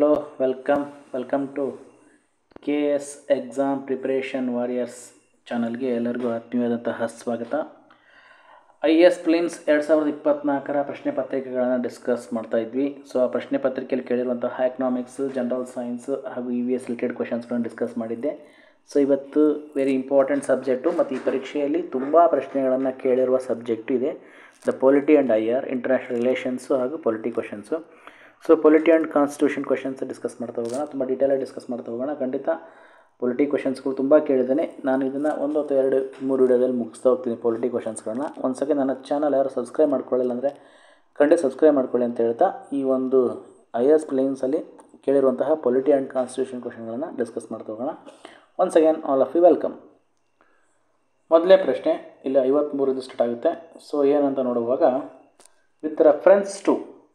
Hello welcome welcome to K S exam preparation warriors ಚಾನಲ್ಗೆ ಎಲ್ಲರಿಗೂ ಆತ್ಮೀಯವಾದಂತಹ ಸ್ವಾಗತ ಐ ಎಸ್ ಪ್ಲಿಮ್ಸ್ ಎರಡು ಸಾವಿರದ ಇಪ್ಪತ್ತ್ನಾಲ್ಕರ ಪ್ರಶ್ನೆ ಪತ್ರಿಕೆಗಳನ್ನು ಡಿಸ್ಕಸ್ ಮಾಡ್ತಾ ಇದ್ವಿ ಸೊ ಆ ಪ್ರಶ್ನೆ ಪತ್ರಿಕೆಯಲ್ಲಿ ಕೇಳಿರುವಂತಹ ಎಕನಾಮಿಕ್ಸ್ ಜನರಲ್ ಸೈನ್ಸ್ ಹಾಗೂ ಇ ವಿ ಎಸ್ ರಿಲೇಟೆಡ್ ಕ್ವಶನ್ಸ್ಗಳನ್ನು ಡಿಸ್ಕಸ್ ಮಾಡಿದ್ದೆ ಸೊ ಇವತ್ತು ವೆರಿ ಇಂಪಾರ್ಟೆಂಟ್ ಸಬ್ಜೆಕ್ಟು ಮತ್ತು ಈ ಪರೀಕ್ಷೆಯಲ್ಲಿ ತುಂಬ ಪ್ರಶ್ನೆಗಳನ್ನು ಕೇಳಿರುವ ಸಬ್ಜೆಕ್ಟು ಇದೆ the polity and I R international relations ಹಾಗೂ polity questions so polity and constitution questions discuss ಮಾಡ್ತಾ ಹೋಗೋಣ ತುಂಬ ಡೀಟೇಲಾಗಿ ಡಿಸ್ಕಸ್ ಮಾಡ್ತಾ ಹೋಗೋಣ ಖಂಡಿತ ಪೊಲಿಟಿ ಕ್ವಶನ್ಸ್ಗಳು ತುಂಬ ಕೇಳಿದ್ದೇನೆ ನಾನು ಇದನ್ನು ಒಂದು ಅಥವಾ ಎರಡು ಮೂರು ವಿಡಿಯೋದಲ್ಲಿ ಮುಗಿಸ್ತಾ ಹೋಗ್ತೀನಿ ಪೊಲಿಟಿ ಕ್ವಶನ್ಸ್ಗಳನ್ನ ಒಂದು ಸೆಕೆಂಡ್ ನನ್ನ ಚಾನಲ್ ಯಾರು ಸಬ್ಸ್ಕ್ರೈಬ್ ಮಾಡ್ಕೊಳ್ಳಿಲ್ಲ ಅಂದರೆ ಖಂಡಿತ ಸಬ್ಸ್ಕ್ರೈಬ್ ಮಾಡ್ಕೊಳ್ಳಿ ಅಂತ ಹೇಳ್ತಾ ಈ ಒಂದು ಐ ಎಸ್ ಪ್ಲೇನ್ಸಲ್ಲಿ ಕೇಳಿರುವಂತಹ ಪೊಲಿಟಿ ಆ್ಯಂಡ್ ಕಾನ್ಸ್ಟಿಟ್ಯೂಷನ್ ಕ್ವಶನ್ಗಳನ್ನು ಡಿಸ್ಕಸ್ ಮಾಡ್ತಾ ಹೋಗೋಣ once again all of you welcome ಮೊದಲನೇ ಪ್ರಶ್ನೆ ಇಲ್ಲಿ ಐವತ್ತ್ಮೂರಿಂದ ಸ್ಟಾರ್ಟ್ ಆಗುತ್ತೆ ಸೊ ಏನಂತ ನೋಡುವಾಗ with reference to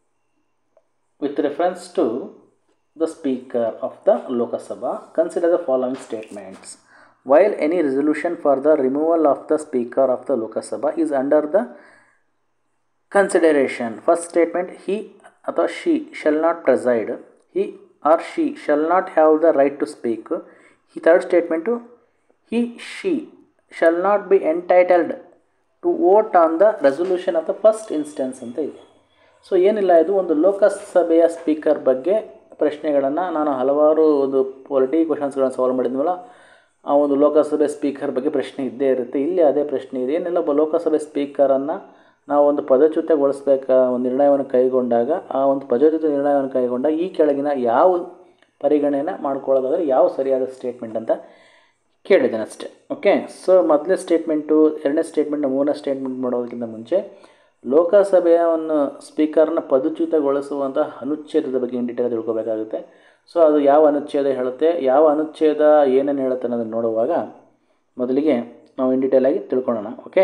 with reference to the speaker of the Lok Sabha, consider the following statements. While any resolution for the removal of the speaker of the Lok Sabha is under the consideration, first statement he or she shall not preside, he or she shall not have the right to speak. He third statement he she shall not be entitled to vote on the resolution of the first instance ಅಂತ ಇದೆ so ಏನಿಲ್ಲ ಇದು ಒಂದು ಲೋಕಸಭೆಯ speaker ಬಗ್ಗೆ ಪ್ರಶ್ನೆಗಳನ್ನು ನಾನು ಹಲವಾರು ಒಂದು ಪೊಲಿಟಿ ಕ್ವಶನ್ಸ್ಗಳನ್ನು ಸಾಲ್ವ್ ಮಾಡಿದ್ವಲ್ಲ ಆ ಒಂದು ಲೋಕಸಭೆ ಸ್ಪೀಕರ್ ಬಗ್ಗೆ ಪ್ರಶ್ನೆ ಇದ್ದೇ ಇರುತ್ತೆ ಇಲ್ಲಿ ಅದೇ ಪ್ರಶ್ನೆ ಇದೆ ಏನಿಲ್ಲ ಒಬ್ಬ ಲೋಕಸಭೆ ಸ್ಪೀಕರನ್ನು ನಾವು ಒಂದು ಪದಚ್ಯುತಗೊಳಿಸ್ಬೇಕ ಒಂದು ನಿರ್ಣಯವನ್ನು ಕೈಗೊಂಡಾಗ ಆ ಒಂದು ಪದಚ್ಯುತ ನಿರ್ಣಯವನ್ನು ಕೈಗೊಂಡ ಈ ಕೆಳಗಿನ ಯಾವ ಪರಿಗಣನೆ ಮಾಡ್ಕೊಳ್ಳೋದಾದರೆ ಯಾವ ಸರಿಯಾದ ಸ್ಟೇಟ್ಮೆಂಟ್ ಅಂತ ಕೇಳಿದ್ದೇನೆ ಅಷ್ಟೇ ಓಕೆ ಸೊ ಮೊದಲನೇ ಸ್ಟೇಟ್ಮೆಂಟು ಎರಡನೇ ಸ್ಟೇಟ್ಮೆಂಟ್ ಮೂರನೇ ಸ್ಟೇಟ್ಮೆಂಟ್ ಮಾಡೋದಕ್ಕಿಂತ ಮುಂಚೆ ಲೋಕಸಭೆಯ ಒಂದು ಸ್ಪೀಕರ್ನ ಪದಚ್ಯುತಗೊಳಿಸುವಂಥ ಅನುಚ್ಛೇದದ ಬಗ್ಗೆ ಇನ್ ಡೀಟೇಲ್ ತಿಳ್ಕೊಬೇಕಾಗುತ್ತೆ ಸೊ ಅದು ಯಾವ ಅನುಚ್ಛೇದ ಹೇಳುತ್ತೆ ಯಾವ ಅನುಚ್ಛೇದ ಏನೇನು ಹೇಳುತ್ತೆ ಅನ್ನೋದನ್ನು ನೋಡುವಾಗ ಮೊದಲಿಗೆ ನಾವು ಇನ್ ಡೀಟೇಲಾಗಿ ತಿಳ್ಕೊಳ್ಳೋಣ ಓಕೆ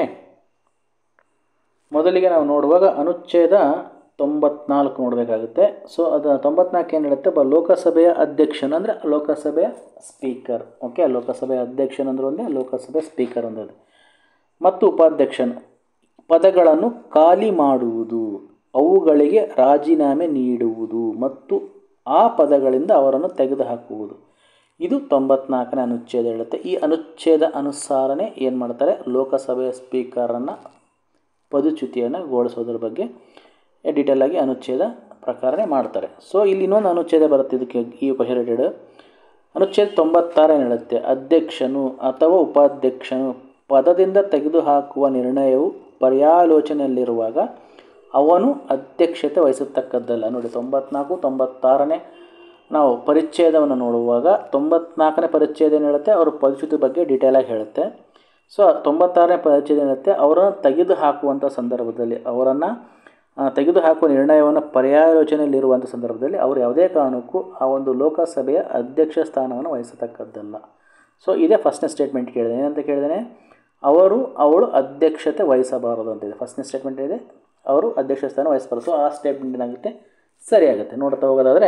ಮೊದಲಿಗೆ ನಾವು ನೋಡುವಾಗ ಅನುಚ್ಛೇದ ತೊಂಬತ್ನಾಲ್ಕು ನೋಡಬೇಕಾಗುತ್ತೆ ಸೊ ಅದು ತೊಂಬತ್ನಾಲ್ಕು ಏನು ಹೇಳುತ್ತೆ ಒಬ್ಬ ಲೋಕಸಭೆಯ ಅಧ್ಯಕ್ಷನು ಅಂದರೆ ಲೋಕಸಭೆಯ ಸ್ಪೀಕರ್ ಓಕೆ ಲೋಕಸಭೆಯ ಅಧ್ಯಕ್ಷನ ಅಂದ್ರೆ ಒಂದೇ ಲೋಕಸಭೆ ಸ್ಪೀಕರ್ ಒಂದೇ ಮತ್ತು ಉಪಾಧ್ಯಕ್ಷನು ಪದಗಳನ್ನು ಖಾಲಿ ಮಾಡುವುದು ಅವುಗಳಿಗೆ ರಾಜೀನಾಮೆ ನೀಡುವುದು ಮತ್ತು ಆ ಪದಗಳಿಂದ ಅವರನ್ನು ತೆಗೆದುಹಾಕುವುದು ಇದು ತೊಂಬತ್ನಾಲ್ಕನೇ ಅನುಚ್ಛೇದ ಹೇಳುತ್ತೆ ಈ ಅನುಚ್ಛೇದ ಅನುಸಾರನೇ ಏನು ಮಾಡ್ತಾರೆ ಲೋಕಸಭೆಯ ಸ್ಪೀಕರನ್ನು ಪದಚ್ಯುತಿಯನ್ನು ಘೋಷಿಸೋದ್ರ ಬಗ್ಗೆ ಡೀಟೇಲಾಗಿ ಅನುಚ್ಛೇದ ಪ್ರಕಾರನೇ ಮಾಡ್ತಾರೆ ಸೊ ಇಲ್ಲಿ ಇನ್ನೊಂದು ಅನುಚ್ಛೇದ ಬರುತ್ತೆ ಇದಕ್ಕೆ ಈ ಕ್ವಶನ್ ರಿಲೇಟೆಡ್ ಅನುಚ್ಛೇದ ತೊಂಬತ್ತಾರು ಹೇಳುತ್ತೆ ಅಧ್ಯಕ್ಷನು ಅಥವಾ ಉಪಾಧ್ಯಕ್ಷನು ಪದದಿಂದ ತೆಗೆದುಹಾಕುವ ನಿರ್ಣಯವು ಪರ್ಯಾಲೋಚನೆಯಲ್ಲಿರುವಾಗ ಅವನು ಅಧ್ಯಕ್ಷತೆ ವಹಿಸತಕ್ಕದ್ದಲ್ಲ ನೋಡಿ ತೊಂಬತ್ನಾಲ್ಕು ತೊಂಬತ್ತಾರನೇ ನಾವು ಪರಿಚ್ಛೇದವನ್ನು ನೋಡುವಾಗ ತೊಂಬತ್ನಾಲ್ಕನೇ ಪರಿಚ್ಛೇದ ಏನು ಹೇಳುತ್ತೆ ಅವರ ಪರಿಸ್ಥಿತಿ ಬಗ್ಗೆ ಡೀಟೇಲಾಗಿ ಹೇಳುತ್ತೆ ಸೊ ತೊಂಬತ್ತಾರನೇ ಪರಿಚ್ಛೇದ ಹೇಳುತ್ತೆ ಅವರನ್ನು ತೆಗೆದು ಹಾಕುವಂಥ ಸಂದರ್ಭದಲ್ಲಿ ಅವರನ್ನು ತೆಗೆದುಹಾಕುವ ನಿರ್ಣಯವನ್ನು ಪರ್ಯಾಲೋಚನೆಯಲ್ಲಿರುವಂಥ ಸಂದರ್ಭದಲ್ಲಿ ಅವರು ಯಾವುದೇ ಕಾರಣಕ್ಕೂ ಆ ಒಂದು ಲೋಕಸಭೆಯ ಅಧ್ಯಕ್ಷ ಸ್ಥಾನವನ್ನು ವಹಿಸತಕ್ಕದ್ದಲ್ಲ ಸೊ ಇದೇ ಫಸ್ಟ್ನೇ ಸ್ಟೇಟ್ಮೆಂಟ್ ಕೇಳಿದೆ ಏನಂತ ಕೇಳಿದ್ದೇನೆ ಅವರು ಅವಳು ಅಧ್ಯಕ್ಷತೆ ವಹಿಸಬಾರದು ಅಂತಿದೆ ಫಸ್ಟ್ನೇ ಸ್ಟೇಟ್ಮೆಂಟ್ ಇದೆ ಅವರು ಅಧ್ಯಕ್ಷ ಸ್ಥಾನ ವಹಿಸಬಾರದು ಸೊ ಆ ಸ್ಟೇಟ್ಮೆಂಟ್ ಏನಾಗುತ್ತೆ ಸರಿಯಾಗುತ್ತೆ ನೋಡ್ತಾ ಹೋಗೋದಾದರೆ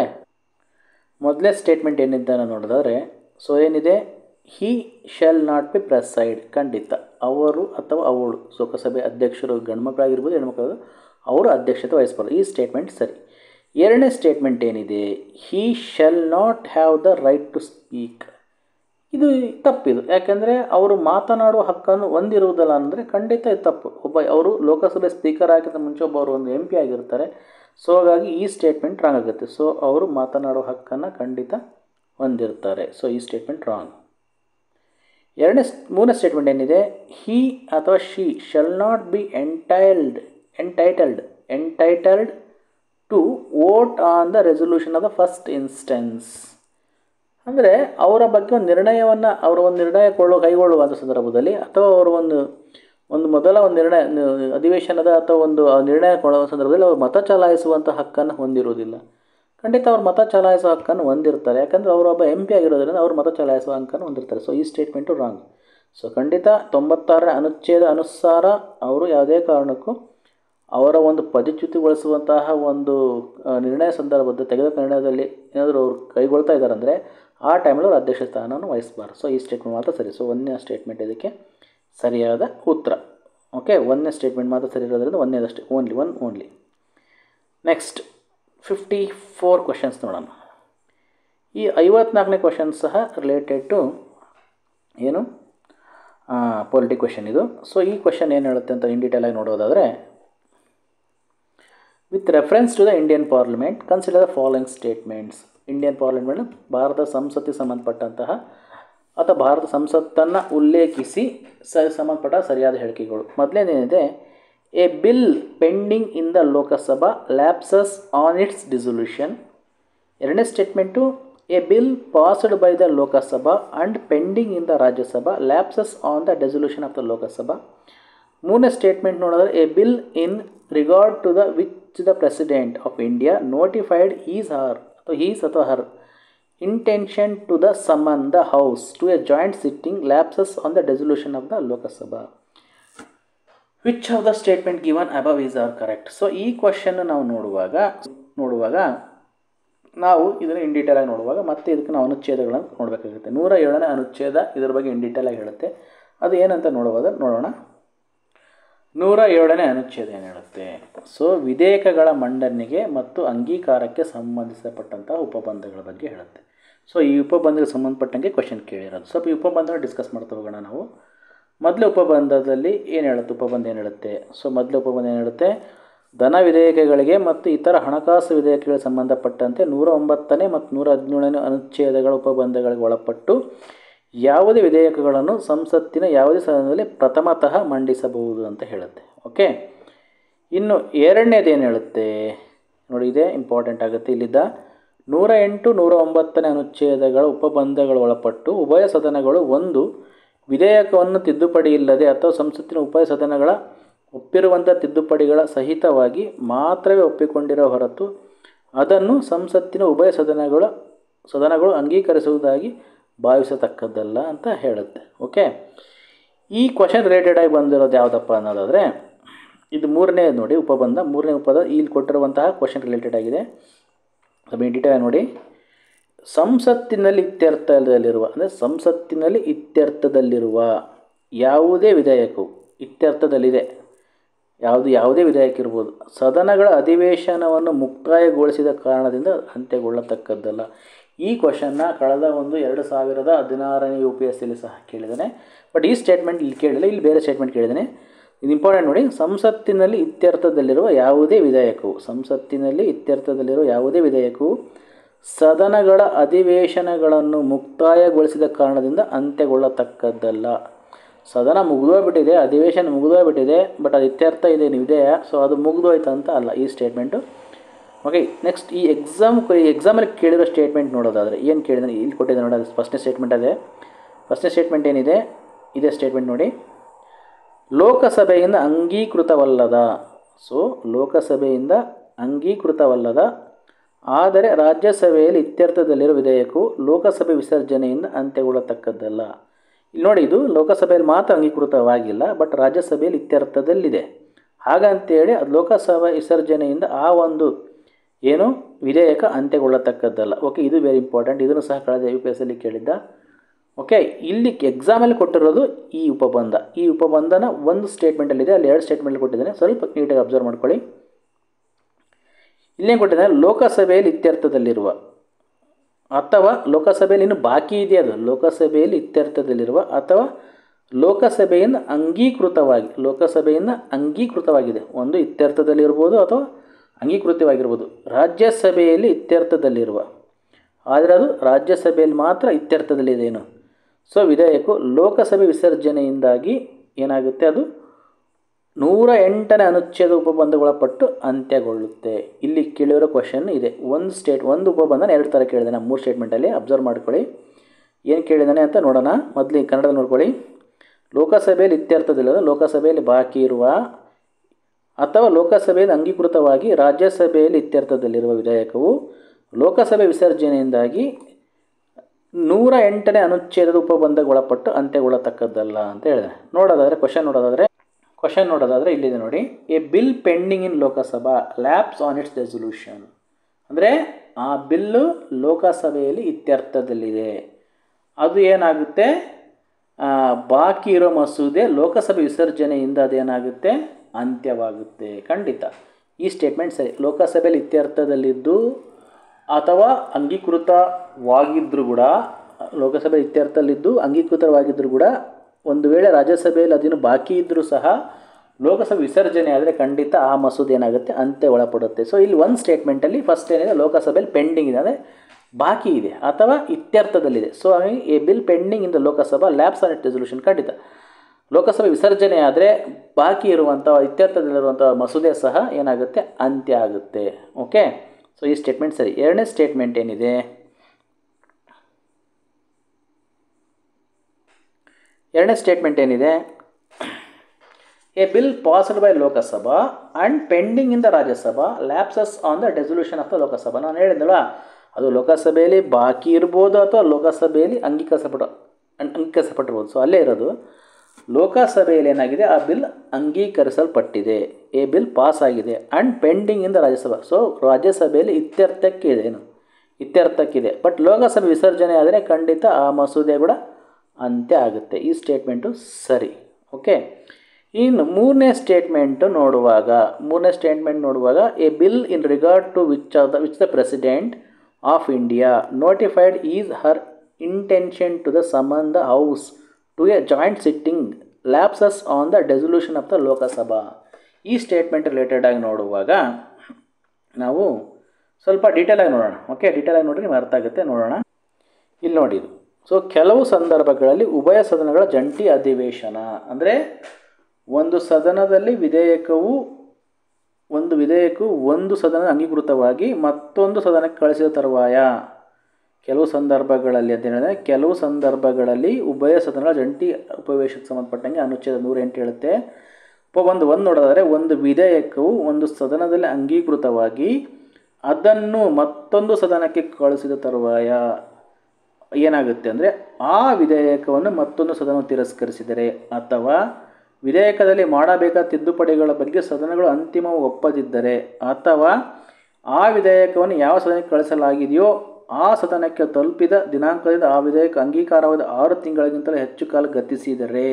ಮೊದಲನೇ ಸ್ಟೇಟ್ಮೆಂಟ್ ಏನಿದ್ದ ನೋಡೋದಾದರೆ ಸೊ ಏನಿದೆ he shall not be preside ಖಂಡಿತ ಅವರು ಅಥವಾ ಅವಳು ಲೋಕಸಭೆ ಅಧ್ಯಕ್ಷರು ಗಂಡ್ಮಕ್ಳಾಗಿರ್ಬೋದು ಹೆಣ್ಮಕ್ಳು ಅವರು ಅಧ್ಯಕ್ಷತೆ ವಹಿಸಬಾರ್ದು ಈ ಸ್ಟೇಟ್ಮೆಂಟ್ ಸರಿ ಎರಡನೇ ಸ್ಟೇಟ್ಮೆಂಟ್ ಏನಿದೆ he shall not have the right to speak ಇದು ತಪ್ಪಿದು ಯಾಕೆಂದರೆ ಅವರು ಮಾತನಾಡುವ ಹಕ್ಕನ್ನು ಹೊಂದಿರುವುದಲ್ಲ ಅಂದರೆ ಖಂಡಿತ ಇದು ತಪ್ಪು ಒಬ್ಬ ಅವರು ಲೋಕಸಭೆ ಸ್ಪೀಕರ್ ಆಗಿದ್ದ ಮುಂಚೆ ಒಬ್ಬ ಅವರು ಒಂದು ಎಂ ಪಿ ಆಗಿರ್ತಾರೆ ಸೊ ಹಾಗಾಗಿ ಈ ಸ್ಟೇಟ್ಮೆಂಟ್ ರಾಂಗ್ ಆಗುತ್ತೆ ಸೊ ಅವರು ಮಾತನಾಡುವ ಹಕ್ಕನ್ನು ಖಂಡಿತ ಹೊಂದಿರ್ತಾರೆ ಸೊ ಈ ಸ್ಟೇಟ್ಮೆಂಟ್ ರಾಂಗ್ ಎರಡನೇ ಮೂರನೇ ಸ್ಟೇಟ್ಮೆಂಟ್ ಏನಿದೆ ಹಿ ಅಥವಾ she shall not be entitled entitled entitled to vote on the resolution of the first instance ಅಂದರೆ ಅವರ ಬಗ್ಗೆ ಒಂದು ನಿರ್ಣಯವನ್ನು ಅವರ ಒಂದು ನಿರ್ಣಯ ಕೊಳ್ಳೋ ಕೈಗೊಳ್ಳುವಂಥ ಸಂದರ್ಭದಲ್ಲಿ ಅಥವಾ ಅವರು ಒಂದು ಒಂದು ಮೊದಲ ಒಂದು ನಿರ್ಣಯ ಅಧಿವೇಶನದ ಅಥವಾ ಒಂದು ನಿರ್ಣಯ ಕೊಳ್ಳುವ ಸಂದರ್ಭದಲ್ಲಿ ಅವರು ಮತ ಚಲಾಯಿಸುವಂಥ ಹಕ್ಕನ್ನು ಹೊಂದಿರುವುದಿಲ್ಲ ಖಂಡಿತ ಅವ್ರು ಮತ ಚಲಾಯಿಸುವ ಹಕ್ಕನ್ನು ಹೊಂದಿರ್ತಾರೆ ಯಾಕಂದರೆ ಅವರೊಬ್ಬ ಎಂ ಪಿ ಆಗಿರೋದ್ರಿಂದ ಅವರು ಮತ ಚಲಾಯಿಸುವ ಹಕ್ಕನ್ನು ಹೊಂದಿರ್ತಾರೆ ಸೊ ಈ ಸ್ಟೇಟ್ಮೆಂಟು ರಾಂಗ್ ಸೊ ಖಂಡಿತ ತೊಂಬತ್ತಾರನೇ ಅನುಚ್ಛೇದ ಅನುಸಾರ ಅವರು ಯಾವುದೇ ಕಾರಣಕ್ಕೂ ಅವರ ಒಂದು ಪದಚ್ಯುತಿಗೊಳಿಸುವಂತಹ ಒಂದು ನಿರ್ಣಯ ಸಂದರ್ಭದಲ್ಲಿ ತೆಗೆದ ನಿರ್ಣಯದಲ್ಲಿ ಏನಾದರೂ ಅವರು ಕೈಗೊಳ್ತಾ ಇದ್ದಾರೆ ಅಂದರೆ ಆ ಟೈಮಲ್ಲಿ ಅವರು ಅಧ್ಯಕ್ಷ ಸ್ಥಾನವನ್ನು ವಹಿಸಬಾರ್ದು ಸೊ ಈ ಸ್ಟೇಟ್ಮೆಂಟ್ ಮಾತ್ರ ಸರಿ ಸೊ ಒಂದನೇ ಸ್ಟೇಟ್ಮೆಂಟ್ ಇದಕ್ಕೆ ಸರಿಯಾದ ಉತ್ತರ ಓಕೆ ಒಂದನೇ ಸ್ಟೇಟ್ಮೆಂಟ್ ಮಾತ್ರ ಸರಿ ಇರೋದ್ರಿಂದ ಒಂದನೇದಷ್ಟೇ only one only next fifty four questions ನೋಡೋಣ ಈ ಐವತ್ನಾಲ್ಕನೇ ಕ್ವಶನ್ ಸಹ ರಿಲೇಟೆಡ್ ಟು ಏನು ಪೊಲಿಟಿ ಕ್ವಶನ್ ಇದು ಸೊ ಈ ಕ್ವಶನ್ ಏನು ಹೇಳುತ್ತೆ ಅಂತ ಇನ್ ಡೀಟೇಲ್ ಆಗಿ ನೋಡೋದಾದರೆ with reference to the Indian parliament consider the following statements Indian parliament Bharat ಸಂಸತ್ತಿಗೆ ಸಂಬಂಧಪಟ್ಟಂತಹ ಅಥವಾ ಭಾರತ ಸಂಸತ್ತನ್ನು ಉಲ್ಲೇಖಿಸಿ ಸ ಸಂಬಂಧಪಟ್ಟ ಸರಿಯಾದ ಹೇಳಿಕೆಗಳು ಮೊದಲನೇದಿದೆ a bill pending in the Lok Sabha lapses on its dissolution ಎರಡನೇ statement a bill passed by the Lok Sabha and pending in the Rajya Sabha lapses on the dissolution of the Lok Sabha ಮೂರನೇ ಸ್ಟೇಟ್ಮೆಂಟ್ ನೋಡಿದ್ರೆ a bill in regard to the which the president of India notified is her ಅಥವಾ is ಅಥವಾ her intention to the summon the house to a joint sitting lapses on the dissolution of the Lok Sabha which of the statement given above is are correct so ಈ question ನಾವು ನೋಡುವಾಗ ನೋಡುವಾಗ ನಾವು ಇದನ್ನು ಇನ್ detail ಆಗಿ ನೋಡುವಾಗ ಮತ್ತೆ ಇದಕ್ಕೆ ನಾವು ಅನುಚ್ಛೇದಗಳನ್ನು ನೋಡಬೇಕಾಗುತ್ತೆ ನೂರ ಏಳನೇ ಅನುಚ್ಛೇದ ಇದರ ಬಗ್ಗೆ ಇನ್ ಡೀಟೇಲ್ ಆಗಿ ಹೇಳುತ್ತೆ ಅದು ಏನಂತ ನೋಡುವಾಗ ನೋಡೋಣ ನೂರ ಏಳನೇ ಅನುಚ್ಛೇದ ಏನು ಹೇಳುತ್ತೆ ಸೊ ವಿಧೇಯಕಗಳ ಮಂಡನೆಗೆ ಮತ್ತು ಅಂಗೀಕಾರಕ್ಕೆ ಸಂಬಂಧಿಸಪಟ್ಟಂತಹ ಉಪಬಂಧಗಳ ಬಗ್ಗೆ ಹೇಳುತ್ತೆ ಸೊ ಈ ಉಪಬಂಧಕ್ಕೆ ಸಂಬಂಧಪಟ್ಟಂಗೆ ಕ್ವಶನ್ ಕೇಳಿರೋದು ಸ್ವಲ್ಪ ಈ ಉಪಬಂಧನ ಡಿಸ್ಕಸ್ ಮಾಡ್ತಾ ಹೋಗೋಣ ನಾವು ಮೊದಲ ಉಪಬಂಧದಲ್ಲಿ ಏನು ಹೇಳುತ್ತೆ ಉಪಬಂಧ ಏನು ಹೇಳುತ್ತೆ ಸೊ ಮೊದಲ ಉಪಬಂಧ ಏನು ಹೇಳುತ್ತೆ ಧನ ವಿಧೇಯಕಗಳಿಗೆ ಮತ್ತು ಇತರ ಹಣಕಾಸು ವಿಧೇಯಕಗಳಿಗೆ ಸಂಬಂಧಪಟ್ಟಂತೆ ನೂರ ಒಂಬತ್ತನೇ ಮತ್ತು ನೂರ ಹದಿನೇಳನೇ ಅನುಚ್ಛೇದಗಳ ಉಪಬಂಧಗಳಿಗೆ ಒಳಪಟ್ಟು ಯಾವುದೇ ವಿಧೇಯಕಗಳನ್ನು ಸಂಸತ್ತಿನ ಯಾವುದೇ ಸದನದಲ್ಲಿ ಪ್ರಥಮತಃ ಮಂಡಿಸಬಹುದು ಅಂತ ಹೇಳುತ್ತೆ ಓಕೆ ಇನ್ನು ಎರಡನೇದು ಏನು ಹೇಳುತ್ತೆ ನೋಡಿ ಇದೇ ಇಂಪಾರ್ಟೆಂಟ್ ಆಗುತ್ತೆ ಇಲ್ಲಿದ್ದ ನೂರ ಎಂಟು ನೂರ ಒಂಬತ್ತನೇ ಅನುಚ್ಛೇದಗಳ ಉಪಬಂಧಗಳು ಒಳಪಟ್ಟು ಉಭಯ ಸದನಗಳು ಒಂದು ವಿಧೇಯಕವನ್ನು ತಿದ್ದುಪಡಿ ಇಲ್ಲದೆ ಅಥವಾ ಸಂಸತ್ತಿನ ಉಭಯ ಸದನಗಳ ಒಪ್ಪಿರುವಂಥ ತಿದ್ದುಪಡಿಗಳ ಸಹಿತವಾಗಿ ಮಾತ್ರವೇ ಒಪ್ಪಿಕೊಂಡಿರೋ ಹೊರತು ಅದನ್ನು ಸಂಸತ್ತಿನ ಉಭಯ ಸದನಗಳ ಸದನಗಳು ಅಂಗೀಕರಿಸುವುದಾಗಿ ಭಾವಿಸತಕ್ಕದ್ದಲ್ಲ ಅಂತ ಹೇಳುತ್ತೆ ಓಕೆ ಈ ಕ್ವಶನ್ ರಿಲೇಟೆಡ್ ಆಗಿ ಬಂದಿರೋದು ಯಾವುದಪ್ಪ ಅನ್ನೋದಾದರೆ ಇದು ಮೂರನೇ ನೋಡಿ ಉಪಬಂಧ ಮೂರನೇ ಉಪದ ಇಲ್ಲಿ ಕೊಟ್ಟಿರುವಂತಹ ಕ್ವಶನ್ ರಿಲೇಟೆಡ್ ಆಗಿದೆ ಸ್ವಲ್ಪ ಡೀಟೇಲ್ ನೋಡಿ ಸಂಸತ್ತಿನಲ್ಲಿ ಇತ್ಯರ್ಥದಲ್ಲಿರುವ ಅಂದರೆ ಸಂಸತ್ತಿನಲ್ಲಿ ಇತ್ಯರ್ಥದಲ್ಲಿರುವ ಯಾವುದೇ ವಿಧೇಯಕವು ಇತ್ಯರ್ಥದಲ್ಲಿದೆ ಯಾವುದು ಯಾವುದೇ ವಿಧೇಯಕ ಇರ್ಬೋದು ಸದನಗಳ ಅಧಿವೇಶನವನ್ನು ಮುಕ್ತಾಯಗೊಳಿಸಿದ ಕಾರಣದಿಂದ ಅಂತ್ಯಗೊಳ್ಳತಕ್ಕದ್ದಲ್ಲ ಈ ಕ್ವಶನ್ನ ಕಳೆದ ಒಂದು ಎರಡು ಸಾವಿರದ ಹದಿನಾರನೇ ಯು ಪಿ ಎಸ್ ಸಿಲಿ ಸಹ ಕೇಳಿದ್ದಾನೆ ಬಟ್ ಈ ಸ್ಟೇಟ್ಮೆಂಟ್ ಇಲ್ಲಿ ಕೇಳಿಲ್ಲ ಇಲ್ಲಿ ಬೇರೆ ಸ್ಟೇಟ್ಮೆಂಟ್ ಕೇಳಿದ್ದಾನೆ ಇದು ಇಂಪಾರ್ಟೆಂಟ್ ನೋಡಿ ಸಂಸತ್ತಿನಲ್ಲಿ ಇತ್ಯರ್ಥದಲ್ಲಿರುವ ಯಾವುದೇ ವಿಧೇಯಕವು ಸಂಸತ್ತಿನಲ್ಲಿ ಇತ್ಯರ್ಥದಲ್ಲಿರುವ ಯಾವುದೇ ವಿಧೇಯಕವು ಸದನಗಳ ಅಧಿವೇಶನಗಳನ್ನು ಮುಕ್ತಾಯಗೊಳಿಸಿದ ಕಾರಣದಿಂದ ಅಂತ್ಯಗೊಳ್ಳತಕ್ಕದ್ದಲ್ಲ ಸದನ ಮುಗಿದೋಗ್ಬಿಟ್ಟಿದೆ ಅಧಿವೇಶನ ಮುಗಿದೋಗ್ಬಿಟ್ಟಿದೆ ಬಟ್ ಅದು ಇತ್ಯರ್ಥ ಇದೆ ವಿಧೇಯ ಸೊ ಅದು ಮುಗಿದೋಯ್ತು ಅಂತ ಅಲ್ಲ ಈ ಸ್ಟೇಟ್ಮೆಂಟು ಓಕೆ ನೆಕ್ಸ್ಟ್ ಈ ಎಕ್ಸಾಮ್ ಈ ಎಕ್ಸಾಮಲ್ಲಿ ಕೇಳಿರೋ ಸ್ಟೇಟ್ಮೆಂಟ್ ನೋಡೋದಾದರೆ ಏನು ಕೇಳಿದಾನೆ ಇಲ್ಲಿ ಕೊಟ್ಟಿದೆ ನೋಡಿ ಅದು ಫಸ್ಟ್ನೇ ಸ್ಟೇಟ್ಮೆಂಟ್ ಅದೇ ಫಸ್ಟ್ನೇ ಸ್ಟೇಟ್ಮೆಂಟ್ ಏನಿದೆ ಇದೇ ಸ್ಟೇಟ್ಮೆಂಟ್ ನೋಡಿ ಲೋಕಸಭೆಯಿಂದ ಅಂಗೀಕೃತವಲ್ಲದ ಸೊ ಲೋಕಸಭೆಯಿಂದ ಅಂಗೀಕೃತವಲ್ಲದ ಆದರೆ ರಾಜ್ಯಸಭೆಯಲ್ಲಿ ಇತ್ಯರ್ಥದಲ್ಲಿರುವ ವಿಧೇಯಕವು ಲೋಕಸಭೆ ವಿಸರ್ಜನೆಯಿಂದ ಅಂತ್ಯಗೊಳ್ಳತಕ್ಕದ್ದಲ್ಲ ಇಲ್ಲಿ ನೋಡಿ ಇದು ಲೋಕಸಭೆಯಲ್ಲಿ ಮಾತ್ರ ಅಂಗೀಕೃತವಾಗಿಲ್ಲ ಬಟ್ ರಾಜ್ಯಸಭೆಯಲ್ಲಿ ಇತ್ಯರ್ಥದಲ್ಲಿದೆ ಹಾಗಂತೇಳಿ ಅದು ಲೋಕಸಭಾ ವಿಸರ್ಜನೆಯಿಂದ ಆ ಒಂದು ಏನು ವಿಧೇಯಕ ಅಂತ್ಯಗೊಳ್ಳತಕ್ಕದ್ದಲ್ಲ ಓಕೆ ಇದು ವೆರಿ ಇಂಪಾರ್ಟೆಂಟ್ ಇದನ್ನು ಸಹ ಕಳೆದ ಯು ಪಿ ಎಸ್ ಅಲ್ಲಿ ಕೇಳಿದ್ದ ಓಕೆ ಇಲ್ಲಿ ಎಕ್ಸಾಮಲ್ಲಿ ಕೊಟ್ಟಿರೋದು ಈ ಉಪಬಂಧ ಈ ಉಪಬಂಧನ ಒಂದು ಸ್ಟೇಟ್ಮೆಂಟಲ್ಲಿದೆ ಅಲ್ಲಿ ಎರಡು ಸ್ಟೇಟ್ಮೆಂಟ್ ಕೊಟ್ಟಿದ್ದಾನೆ ಸ್ವಲ್ಪ ನೀಟಾಗಿ ಅಬ್ಸರ್ವ್ ಮಾಡ್ಕೊಳ್ಳಿ ಇಲ್ಲೇನು ಕೊಟ್ಟಿದ್ದಾನೆ ಲೋಕಸಭೆಯಲ್ಲಿ ಇತ್ಯರ್ಥದಲ್ಲಿರುವ ಅಥವಾ ಲೋಕಸಭೆಯಲ್ಲಿ ಇನ್ನು ಬಾಕಿ ಇದೆ ಅದು ಲೋಕಸಭೆಯಲ್ಲಿ ಇತ್ಯರ್ಥದಲ್ಲಿರುವ ಅಥವಾ ಲೋಕಸಭೆಯಿಂದ ಅಂಗೀಕೃತವಾಗಿ ಲೋಕಸಭೆಯಿಂದ ಅಂಗೀಕೃತವಾಗಿದೆ ಒಂದು ಇತ್ಯರ್ಥದಲ್ಲಿರ್ಬೋದು ಅಥವಾ ಅಂಗೀಕೃತವಾಗಿರ್ಬೋದು ರಾಜ್ಯಸಭೆಯಲ್ಲಿ ಇತ್ಯರ್ಥದಲ್ಲಿರುವ ಆದರೆ ಅದು ರಾಜ್ಯಸಭೆಯಲ್ಲಿ ಮಾತ್ರ ಇತ್ಯರ್ಥದಲ್ಲಿದೆ ಏನು ಸೊ ವಿಧೇಯಕು ಲೋಕಸಭೆ ವಿಸರ್ಜನೆಯಿಂದಾಗಿ ಏನಾಗುತ್ತೆ ಅದು ನೂರ ಎಂಟನೇ ಅನುಚ್ಛೇದ ಉಪಬಂಧಗೊಳಪಟ್ಟು ಅಂತ್ಯಗೊಳ್ಳುತ್ತೆ ಇಲ್ಲಿ ಕೇಳಿರೋ ಕ್ವಶನ್ ಇದೆ ಒಂದು ಸ್ಟೇಟ್ ಒಂದು ಉಪಬಂಧನ ಎರಡು ಥರ ಕೇಳಿದಾನೆ ಮೂರು ಸ್ಟೇಟ್ಮೆಂಟಲ್ಲಿ ಅಬ್ಸರ್ವ್ ಮಾಡ್ಕೊಳ್ಳಿ ಏನು ಕೇಳಿದಾನೆ ಅಂತ ನೋಡೋಣ ಮೊದಲು ಕನ್ನಡ ನೋಡ್ಕೊಳ್ಳಿ ಲೋಕಸಭೆಯಲ್ಲಿ ಇತ್ಯರ್ಥದಲ್ಲಿರೋ ಲೋಕಸಭೆಯಲ್ಲಿ ಬಾಕಿ ಇರುವ ಅಥವಾ ಲೋಕಸಭೆಯಲ್ಲಿ ಅಂಗೀಕೃತವಾಗಿ ರಾಜ್ಯಸಭೆಯಲ್ಲಿ ಇತ್ಯರ್ಥದಲ್ಲಿರುವ ವಿಧೇಯಕವು ಲೋಕಸಭೆ ವಿಸರ್ಜನೆಯಿಂದಾಗಿ ನೂರ ಎಂಟನೇ ಅನುಚ್ಛೇದದ ಉಪಬಂಧಗೊಳಪಟ್ಟು ಅಂತ್ಯಗೊಳ್ಳತಕ್ಕದ್ದಲ್ಲ ಅಂತ ಹೇಳಿದೆ ನೋಡೋದಾದರೆ ಕ್ವಶನ್ ನೋಡೋದಾದರೆ ಕ್ವಶನ್ ನೋಡೋದಾದರೆ ಇಲ್ಲಿದೆ ನೋಡಿ a bill pending in Lok Sabha lapses on its resolution ಅಂದರೆ ಆ ಬಿಲ್ಲು ಲೋಕಸಭೆಯಲ್ಲಿ ಇತ್ಯರ್ಥದಲ್ಲಿದೆ ಅದು ಏನಾಗುತ್ತೆ ಬಾಕಿ ಇರೋ ಮಸೂದೆ ಲೋಕಸಭೆ ವಿಸರ್ಜನೆಯಿಂದ ಅದೇನಾಗುತ್ತೆ ಅಂತ್ಯವಾಗುತ್ತೆ ಖಂಡಿತ ಈ ಸ್ಟೇಟ್ಮೆಂಟ್ ಸರಿ ಲೋಕಸಭೆಯಲ್ಲಿ ಇತ್ಯರ್ಥದಲ್ಲಿದ್ದು ಅಥವಾ ಅಂಗೀಕೃತವಾಗಿದ್ದರೂ ಕೂಡ ಲೋಕಸಭೆ ಇತ್ಯರ್ಥದಲ್ಲಿದ್ದು ಅಂಗೀಕೃತವಾಗಿದ್ದರೂ ಕೂಡ ಒಂದು ವೇಳೆ ರಾಜ್ಯಸಭೆಯಲ್ಲಿ ಅದೇನು ಬಾಕಿ ಇದ್ದರೂ ಸಹ ಲೋಕಸಭೆ ವಿಸರ್ಜನೆ ಆದರೆ ಖಂಡಿತ ಆ ಮಸೂದೆ ಏನಾಗುತ್ತೆ ಅಂತೆ ಒಳಪಡುತ್ತೆ ಸೊ ಇಲ್ಲಿ ಒಂದು ಸ್ಟೇಟ್ಮೆಂಟಲ್ಲಿ ಫಸ್ಟ್ ಏನಿದೆ ಲೋಕಸಭೆಯಲ್ಲಿ ಪೆಂಡಿಂಗ್ ಇದೆ ಅಂದರೆ ಬಾಕಿ ಇದೆ ಅಥವಾ ಇತ್ಯರ್ಥದಲ್ಲಿದೆ ಸೊ ಹಾಗಾಗಿ a bill pending in the Lok Sabha lapses on it resolution ಖಂಡಿತ ಲೋಕಸಭೆ ವಿಸರ್ಜನೆ ಆದರೆ ಬಾಕಿ ಇರುವಂಥ ಇತ್ಯರ್ಥದಲ್ಲಿರುವಂಥ ಮಸೂದೆ ಸಹ ಏನಾಗುತ್ತೆ ಅಂತ್ಯ ಆಗುತ್ತೆ ಓಕೆ ಸೊ ಈ ಸ್ಟೇಟ್ಮೆಂಟ್ ಸರಿ ಎರಡನೇ ಸ್ಟೇಟ್ಮೆಂಟ್ ಏನಿದೆ ಎರಡನೇ ಸ್ಟೇಟ್ಮೆಂಟ್ ಏನಿದೆ a bill passed by Lok Sabha and pending in the Rajya Sabha lapses on the dissolution of the Lok Sabha ನಾನು ಹೇಳಿದ್ನಲ್ಲ ಅದು ಲೋಕಸಭೆಯಲ್ಲಿ ಬಾಕಿ ಇರ್ಬೋದು ಅಥವಾ ಲೋಕಸಭೆಯಲ್ಲಿ ಅಂಗೀಕರಿಸಪಟ್ಟ ಅಂಗೀಕರಿಸಪಟ್ಟಿರ್ಬೋದು ಸೊ ಅಲ್ಲೇ ಇರೋದು ಲೋಕಸಭೆಯಲ್ಲಿ ಏನಾಗಿದೆ ಆ ಬಿಲ್ ಅಂಗೀಕರಿಸಲ್ಪಟ್ಟಿದೆ ಎ ಬಿಲ್ ಪಾಸ್ ಆಗಿದೆ and pending in the Rajya Sabha so ರಾಜ್ಯಸಭೆಯಲ್ಲಿ ಇತ್ಯರ್ಥಕ್ಕಿದೆ ಏನು ಇತ್ಯರ್ಥಕ್ಕಿದೆ ಬಟ್ ಲೋಕಸಭೆ ವಿಸರ್ಜನೆ ಆದರೆ ಖಂಡಿತ ಆ ಮಸೂದೆ ಕೂಡ ಅಂತ್ಯ ಆಗುತ್ತೆ ಈ ಸ್ಟೇಟ್ಮೆಂಟು ಸರಿ ಓಕೆ ಇನ್ನು ಮೂರನೇ ಸ್ಟೇಟ್ಮೆಂಟು ನೋಡುವಾಗ ಮೂರನೇ ಸ್ಟೇಟ್ಮೆಂಟ್ ನೋಡುವಾಗ a bill in regard to which of the which the president of India notified is her intention to the summon the house to a joint sitting lapses on the dissolution of the Lok Sabha ಈ statement related ಆಗಿ ನೋಡುವಾಗ ನಾವು ಸ್ವಲ್ಪ ಡೀಟೇಲಾಗಿ ನೋಡೋಣ okay ಡೀಟೇಲಾಗಿ ನೋಡಿರಿ ನಿಮ್ಗೆ ಅರ್ಥ ಆಗುತ್ತೆ ನೋಡೋಣ ಇಲ್ಲಿ ನೋಡಿ ಇದು ಸೊ ಕೆಲವು ಸಂದರ್ಭಗಳಲ್ಲಿ ಉಭಯ ಸದನಗಳ ಜಂಟಿ ಅಧಿವೇಶನ ಅಂದರೆ ಒಂದು ಸದನದಲ್ಲಿ ವಿಧೇಯಕವು ಒಂದು ವಿಧೇಯಕವು ಒಂದು ಸದನ ಅಂಗೀಕೃತವಾಗಿ ಮತ್ತೊಂದು ಸದನಕ್ಕೆ ಕಳಿಸಿದ ತರುವಾಯ ಕೆಲವು ಸಂದರ್ಭಗಳಲ್ಲಿ ಅಂತ ಹೇಳಿದ್ರೆ ಕೆಲವು ಸಂದರ್ಭಗಳಲ್ಲಿ ಉಭಯ ಸದನಗಳ ಜಂಟಿ ಉಪವೇಶಕ್ಕೆ ಸಂಬಂಧಪಟ್ಟಂಗೆ ಅನುಚ್ಛೇದ ನೂರ ಎಂಟು ಹೇಳುತ್ತೆ ಉಪ ಒಂದು ಒಂದು ನೋಡೋದಾದರೆ ಒಂದು ವಿಧೇಯಕವು ಒಂದು ಸದನದಲ್ಲಿ ಅಂಗೀಕೃತವಾಗಿ ಅದನ್ನು ಮತ್ತೊಂದು ಸದನಕ್ಕೆ ಕಳಿಸಿದ ತರುವಾಯ ಏನಾಗುತ್ತೆ ಅಂದರೆ ಆ ವಿಧೇಯಕವನ್ನು ಮತ್ತೊಂದು ಸದನ ತಿರಸ್ಕರಿಸಿದರೆ ಅಥವಾ ವಿಧೇಯಕದಲ್ಲಿ ಮಾಡಬೇಕಾದ ತಿದ್ದುಪಡಿಗಳ ಬಗ್ಗೆ ಸದನಗಳು ಅಂತಿಮ ಒಪ್ಪದಿದ್ದರೆ ಅಥವಾ ಆ ವಿಧೇಯಕವನ್ನು ಯಾವ ಸದನಕ್ಕೆ ಕಳಿಸಲಾಗಿದೆಯೋ ಆ ಸದನಕ್ಕೆ ತಲುಪಿದ ದಿನಾಂಕದಿಂದ ಆ ವಿಧೇಯಕ ಅಂಗೀಕಾರವಾದ ಆರು ತಿಂಗಳಿಗಿಂತಲೂ ಹೆಚ್ಚು ಕಾಲ ಗತಿಸಿದರೆ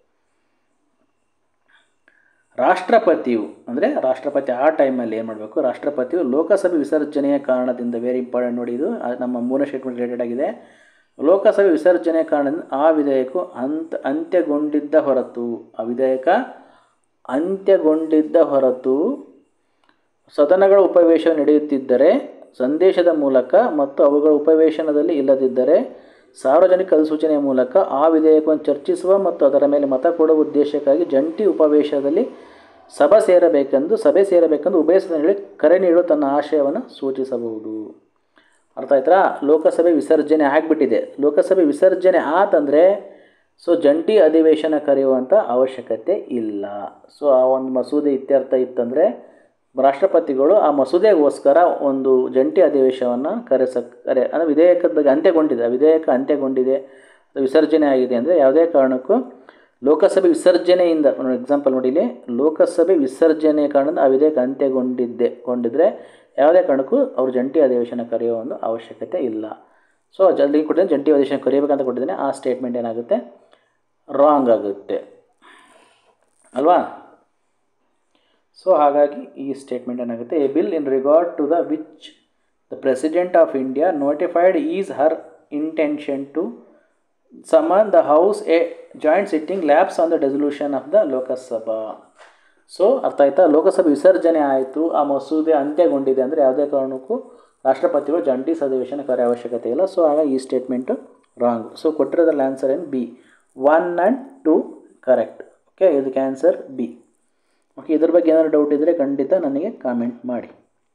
ರಾಷ್ಟ್ರಪತಿಯು ಅಂದರೆ ರಾಷ್ಟ್ರಪತಿ ಆ ಟೈಮಲ್ಲಿ ಏನು ಮಾಡಬೇಕು ರಾಷ್ಟ್ರಪತಿಯು ಲೋಕಸಭೆ ವಿಸರ್ಜನೆಯ ಕಾರಣದಿಂದ ವೆರಿ ಇಂಪಾರ್ಟೆಂಟ್ ನೋಡಿ ಇದು ಆ ನಮ್ಮ ಮೂರನೇ ಸ್ಟೇಟ್ಮೆಂಟ್ ರಿಲೇಟೆಡ್ ಆಗಿದೆ ಲೋಕಸಭೆ ವಿಸರ್ಜನೆಯ ಕಾರಣದಿಂದ ಆ ವಿಧೇಯಕ ಅಂತ ಅಂತ್ಯಗೊಂಡಿದ್ದ ಹೊರತು ಆ ವಿಧೇಯಕ ಅಂತ್ಯಗೊಂಡಿದ್ದ ಹೊರತು ಸದನಗಳ ಉಪವೇಶ ನಡೆಯುತ್ತಿದ್ದರೆ ಸಂದೇಶದ ಮೂಲಕ ಮತ್ತು ಅವುಗಳ ಉಪವೇಶನದಲ್ಲಿ ಇಲ್ಲದಿದ್ದರೆ ಸಾರ್ವಜನಿಕ ಅಧಿಸೂಚನೆಯ ಮೂಲಕ ಆ ವಿಧೇಯಕವನ್ನು ಚರ್ಚಿಸುವ ಮತ್ತು ಅದರ ಮೇಲೆ ಮತ ಕೊಡುವ ಉದ್ದೇಶಕ್ಕಾಗಿ ಜಂಟಿ ಉಪವೇಶದಲ್ಲಿ ಸಭೆ ಸೇರಬೇಕೆಂದು ಸಭೆ ಸೇರಬೇಕೆಂದು ಉಭಯ ಸದನಗಳಿಗೆ ಕರೆ ನೀಡುವ ತನ್ನ ಆಶಯವನ್ನು ಸೂಚಿಸಬಹುದು ಅರ್ಥ ಆಯ್ತಾ ಲೋಕಸಭೆ ವಿಸರ್ಜನೆ ಆಗಿಬಿಟ್ಟಿದೆ ಲೋಕಸಭೆ ವಿಸರ್ಜನೆ ಆತಂದರೆ ಸೊ ಜಂಟಿ ಅಧಿವೇಶನ ಕರೆಯುವಂಥ ಅವಶ್ಯಕತೆ ಇಲ್ಲ ಸೊ ಆ ಒಂದು ಮಸೂದೆ ಇತ್ಯರ್ಥ ಇತ್ತಂದರೆ ರಾಷ್ಟ್ರಪತಿಗಳು ಆ ಮಸೂದೆಗೋಸ್ಕರ ಒಂದು ಜಂಟಿ ಅಧಿವೇಶನವನ್ನು ಕರೆಸ ಕರೆ ಅಂದರೆ ವಿಧೇಯಕದ ಬಗ್ಗೆ ಅಂತ್ಯಗೊಂಡಿದೆ ಆ ವಿಧೇಯಕ ಅಂತ್ಯಗೊಂಡಿದೆ ಅದು ವಿಸರ್ಜನೆ ಆಗಿದೆ ಅಂದರೆ ಯಾವುದೇ ಕಾರಣಕ್ಕೂ ಲೋಕಸಭೆ ವಿಸರ್ಜನೆಯಿಂದ ಎಕ್ಸಾಂಪಲ್ ನೋಡಿ ಇಲ್ಲಿ ಲೋಕಸಭೆ ವಿಸರ್ಜನೆ ಕಾರಣದಿಂದ ಆ ವಿಧೇಯಕ ಅಂತ್ಯಗೊಂಡಿದ್ದೆ ಗೊಂಡಿದ್ರೆ ಯಾವುದೇ ಕಾರಣಕ್ಕೂ ಅವರು ಜಂಟಿ ಅಧಿವೇಶನ ಕರೆಯುವ ಒಂದು ಅವಶ್ಯಕತೆ ಇಲ್ಲ ಸೊ ಜಲ್ದಿ ಕೊಟ್ಟಿದ್ದೇನೆ ಜಂಟಿ ಅಧಿವೇಶನ ಕರೆಯಬೇಕಂತ ಕೊಟ್ಟಿದ್ದೇನೆ ಆ ಸ್ಟೇಟ್ಮೆಂಟ್ ಏನಾಗುತ್ತೆ ರಾಂಗ್ ಆಗುತ್ತೆ ಅಲ್ವಾ ಸೊ ಹಾಗಾಗಿ ಈ ಸ್ಟೇಟ್ಮೆಂಟ್ ಏನಾಗುತ್ತೆ a bill in regard to the which the president of India notified is her intention to summon the house a joint sitting lapses on the dissolution of the Lok Sabha so ಅರ್ಥ ಆಯ್ತಾ ಲೋಕಸಭೆ ವಿಸರ್ಜನೆ ಆಯಿತು ಆ ಮಸೂದೆ ಅಂತ್ಯಗೊಂಡಿದೆ ಅಂದರೆ ಯಾವುದೇ ಕಾರಣಕ್ಕೂ ರಾಷ್ಟ್ರಪತಿಗಳು ಜಂಟಿ ಅಧಿವೇಶನ ಕರೆ ಅವಶ್ಯಕತೆ ಇಲ್ಲ ಸೊ ಹಾಗಾಗಿ ಈ ಸ್ಟೇಟ್ಮೆಂಟು ರಾಂಗ್ ಸೊ ಕೊಟ್ಟಿರೋದ್ರಲ್ಲಿ ಆನ್ಸರ್ ಏನು B one and two correct okay ಇದಕ್ಕೆ ಆನ್ಸರ್ ಬಿ ಓಕೆ ಇದ್ರ ಬಗ್ಗೆ ಏನಾದ್ರು ಡೌಟ್ ಇದ್ದರೆ ಖಂಡಿತ ನನಗೆ ಕಾಮೆಂಟ್ ಮಾಡಿ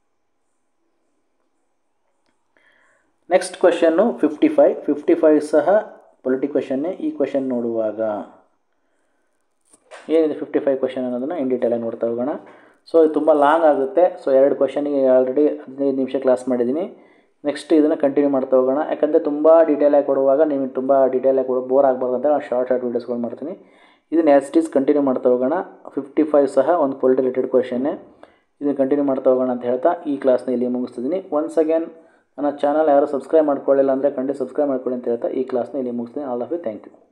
next question fifty five fifty five ಸಹ ಪೊಲಿಟಿ ಕ್ವೆಶನ್ನೇ ಈ ಕ್ವೆಶನ್ ನೋಡುವಾಗ ಏನಿದೆ ಫಿಫ್ಟಿ ಫೈವ್ ಕ್ವೆಶನ್ ಅನ್ನೋದನ್ನು ಇನ್ ಡೀಟೇಲಾಗಿ ನೋಡ್ತಾ ಹೋಗೋಣ ಸೊ ಇದು ತುಂಬ ಲಾಂಗ್ ಆಗುತ್ತೆ ಸೊ ಎರಡು ಕ್ವೆಶನಿಗೆ ಆಲ್ರೆಡಿ ಹದಿನೈದು ನಿಮಿಷ ಕ್ಲಾಸ್ ಮಾಡಿದ್ದೀನಿ ನೆಕ್ಸ್ಟ್ ಇದನ್ನು ಕಂಟಿನ್ಯೂ ಮಾಡ್ತಾ ಹೋಗೋಣ ಯಾಕಂದರೆ ತುಂಬ ಡೀಟೇಲಾಗಿ ಕೊಡುವಾಗ ನಿಮಗೆ ತುಂಬ ಡೀಟೇಲಾಗಿ ಕೊಡೋ ಬೋರ್ ಆಗಬಾರ್ದು ಅಂತ ನಾನು ಶಾರ್ಟ್ ಶಾರ್ಟ್ ವೀಡಿಯೋಸ್ಗಳು ಮಾಡ್ತೀನಿ ಇದನ್ನು ಎಸ್ ಟೀಸ್ ಕಂಟಿನ್ಯೂ ಮಾಡ್ತಾ ಹೋಗೋಣ ಫಿಫ್ಟಿ ಫೈವ್ ಸಹ ಒಂದು ಪೊಲಿಟಿ ರಿಲೇಟೆಡ್ ಕ್ವೆಶನ್ನೇ ಇದನ್ನು ಕಂಟಿನ್ಯೂ ಮಾಡ್ತಾ ಹೋಗೋಣ ಅಂತ ಹೇಳ್ತಾ ಈ ಕ್ಲಾಸ್ನ ಇಲ್ಲಿ ಮುಗಿಸ್ತಿದ್ದೀನಿ ಒನ್ಸ್ ಅಗೇನ್ ನನ್ನ ಚಾನಲ್ ಯಾರು ಸಬ್ಸ್ಕ್ರೈಬ್ ಮಾಡ್ಕೊಳ್ಳಿಲ್ಲ ಅಂದರೆ ಖಂಡಿತ ಸಬ್ಸ್ಕ್ರೈಬ್ ಮಾಡ್ಕೊಳ್ಳಿ ಅಂತ ಹೇಳ್ತಾ ಈ ಕ್ಲಾಸ್ನ ಇಲ್ಲಿ ಮುಗಿಸ್ತೀನಿ all of you thank you